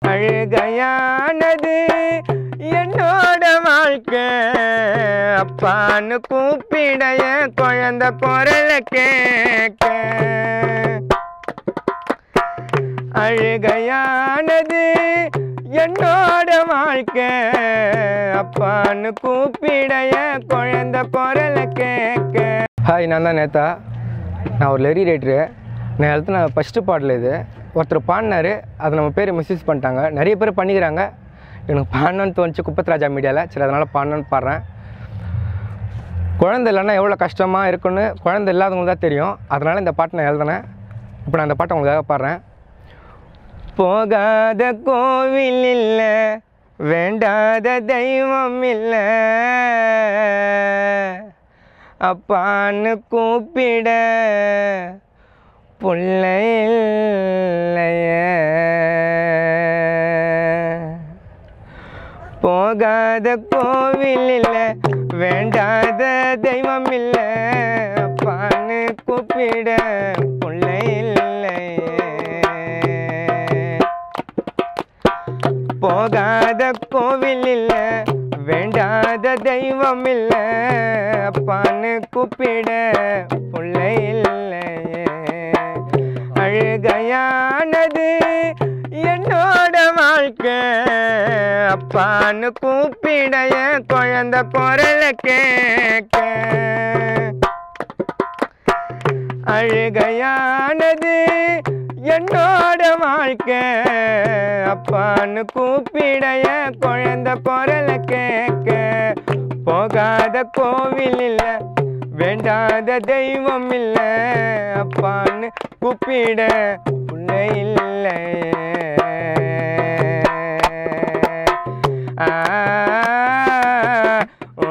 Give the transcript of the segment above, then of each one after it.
அழுகையானது என்னோட வாழ்க்கை அப்பான்னு கூப்பிட என் குழந்தை குரலை கேட்க அழுகையானது என்னோட வாழ்க்கை அப்பான்னு கூப்பிட என் குழந்தை குரலை கேட்க ஹாய் நான் தான் நேத்தா நான் ஒரு லெரி ரைட்டரு நான் எழுத்துன ஃபஸ்ட்டு பாடல் இது ஒருத்தர் பாடினாரு அதை நம்ம பேர் மிஸ்யூஸ் பண்ணிட்டாங்க நிறைய பேர் பண்ணிக்கிறாங்க எனக்கு பாடணும்னு தோணுச்சு குப்பத்ராஜா மீடியாவில் சரி அதனால் பாடணும்னு பாடுறேன் குழந்தை இல்லைன்னா எவ்வளோ கஷ்டமாக இருக்குன்னு குழந்தை இல்லாதவங்களுக்கு தான் தெரியும் அதனால் இந்த பாட்டை நான் எழுதினேன் இப்போ நான் இந்த பாட்டை உங்களுக்காக பாடுறேன் போகாத கோவில் இல்லை வேண்டாத தெய்வம் இல்லை அப்பான்னு கூப்பிட புள்ள இல்லையே போகாத கோவில் இல்லை வேண்டாத தெய்வம் இல்லை அப்பான்னு கூப்பிட புள்ள இல்லையே போகாத கோவில் இல்ல வேண்டாத தெய்வம் இல்ல அப்பான்னு கூப்பிட புள்ள இல்லையே அழுகையானது என்னோட வாழ்க்கை அப்பான்னு கூப்பிட என் குழந்தை குரலை கேட்க அழுகையானது என்னோட வாழ்க்கை அப்பான்னு கூப்பிட என் குழந்தை குரலை கேட்க போகாத கோவில் இல்லை வேண்டாத தெய்வம் இல்லை அப்பான்னு கூப்பிட புள்ள இல்லை ஆ ஓ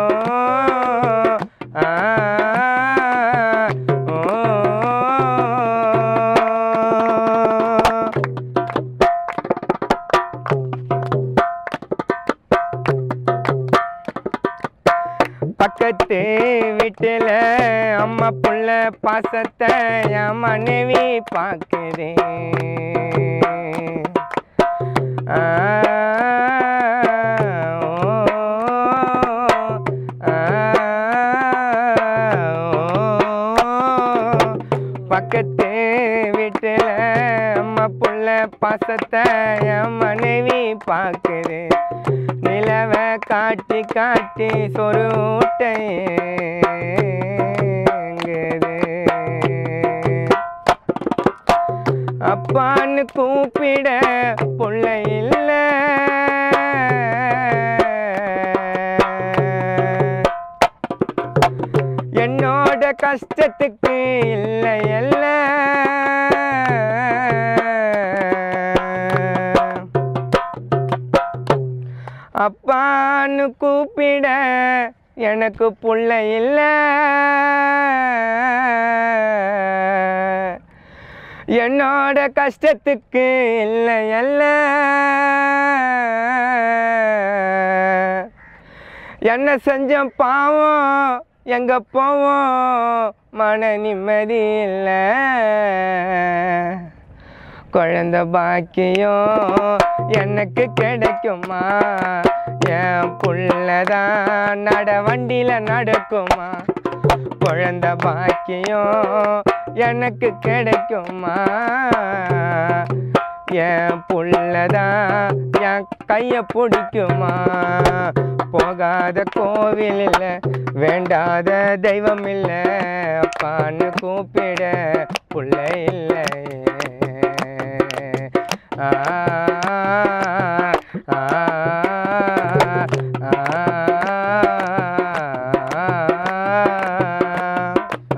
ஆ ஓ பக்கத்து வீட்டுல அம்மா புள்ள பாசத்தை என் மனைவி பார்க்குது ஆ, ஓ, ஆ, ஓ. பக்கத்து வீட்டுல அம்மா புள்ள பாசத்தை என் மனைவி பார்க்குது நிலவை காட்டி காட்டி சொரு அப்பான்னு கூப்பிட புள்ள இல்ல என்னோட கஷ்டத்துக்கு இல்லை இல்ல அப்பான்னு கூப்பிட எனக்கு புள்ள இல்ல என்னோட கஷ்டத்துக்கு இல்லை அல்ல என்ன செஞ்ச பாவம் எங்க போவோம் மன நிம்மதி இல்லை குழந்த பாக்கியம் எனக்கு கிடைக்குமா என் புள்ளதான் நட வண்டியில நடக்குமா குழந்த பாக்கியம் எனக்கு கிடைக்குமா என் புள்ளதான் என் கைய பிடிக்குமா போகாத கோவில் இல்லை வேண்டாத தெய்வம் இல்லை அப்பான்னு கூப்பிட புள்ள இல்லை ஆ ஆ ஆ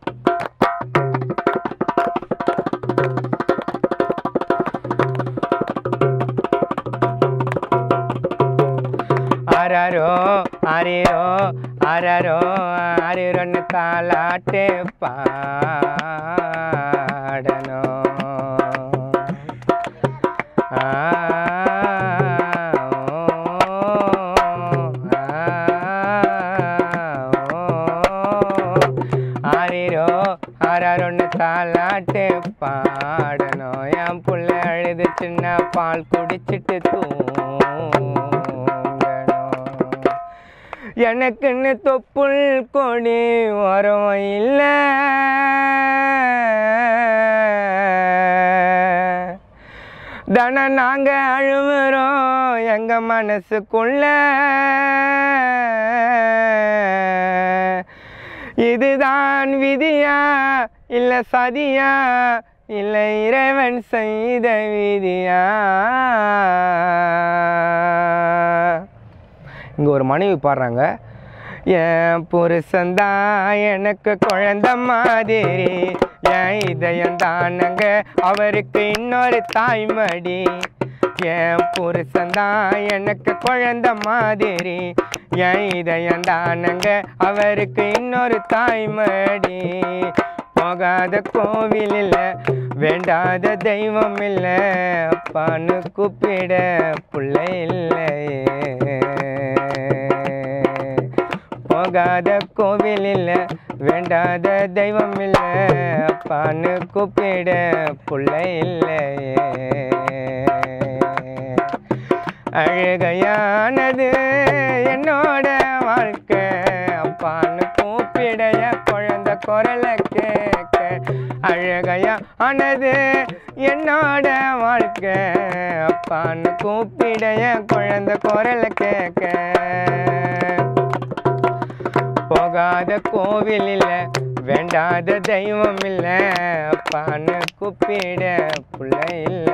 அரரோ அரிரோ அரரோ அரிரொன்னு தாலாட்டு பாடணும் ஆ, ஓ, ஆ, ஓ. ஆரிரோ ஆறாரொன்னு தாலாட்டு பாடணும் என் புள்ள அழுது சின்ன பால் குடிச்சிட்டு தூங்கணும் எனக்குன்னு தொப்புள் கொடி வரம் இல்லை தனம் நாங்க அழுவுறோம் எங்க மனசுக்குள்ள இதுதான் விதியா இல்ல சதியா இல்ல இறைவன் செய்த விதியா இங்கே ஒரு மனைவி பாடுறாங்க என் புருஷன்தான் எனக்கு குழந்த மாதிரி என் இதயம் தானங்க அவருக்கு இன்னொரு தாய்மடி என் புருஷன்தான் எனக்கு குழந்த மாதிரி என் இதயம் தானங்க அவருக்கு இன்னொரு தாய்மடி போகாத கோவில் இல்ல வேண்டாத தெய்வம் இல்ல அப்பான்னு கூப்பிட பிள்ளை இல்லையே போகாத கோவில் இல்ல வேண்டாத தெய்வம் இல்ல அப்பான்னு கூப்பிட பிள்ளை இல்லையே அழுகையானது என்னோட வாழ்க்கை அப்பான்னு கூப்பிடைய குழந்த குரலை கேட்க அழகையா ஆனது என்னோட வாழ்க்கை அப்பான்னு கூப்பிடைய குழந்த குரலை கேட்க போகாத கோவில் இல்ல வேண்டாத தெய்வம் இல்ல அப்பான்னு கூப்பிட புள்ள இல்ல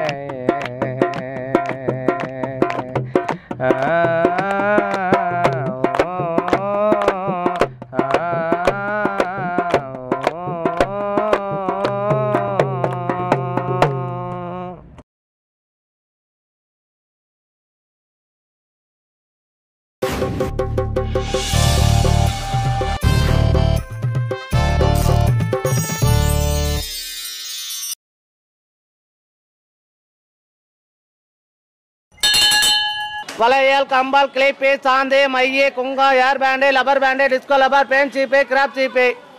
வளையல் கம்பால் கிளிப்பு சாந்து மைய குங்கா hair band rubber band disco rubber band சீப்பு கிராப் சீப்பு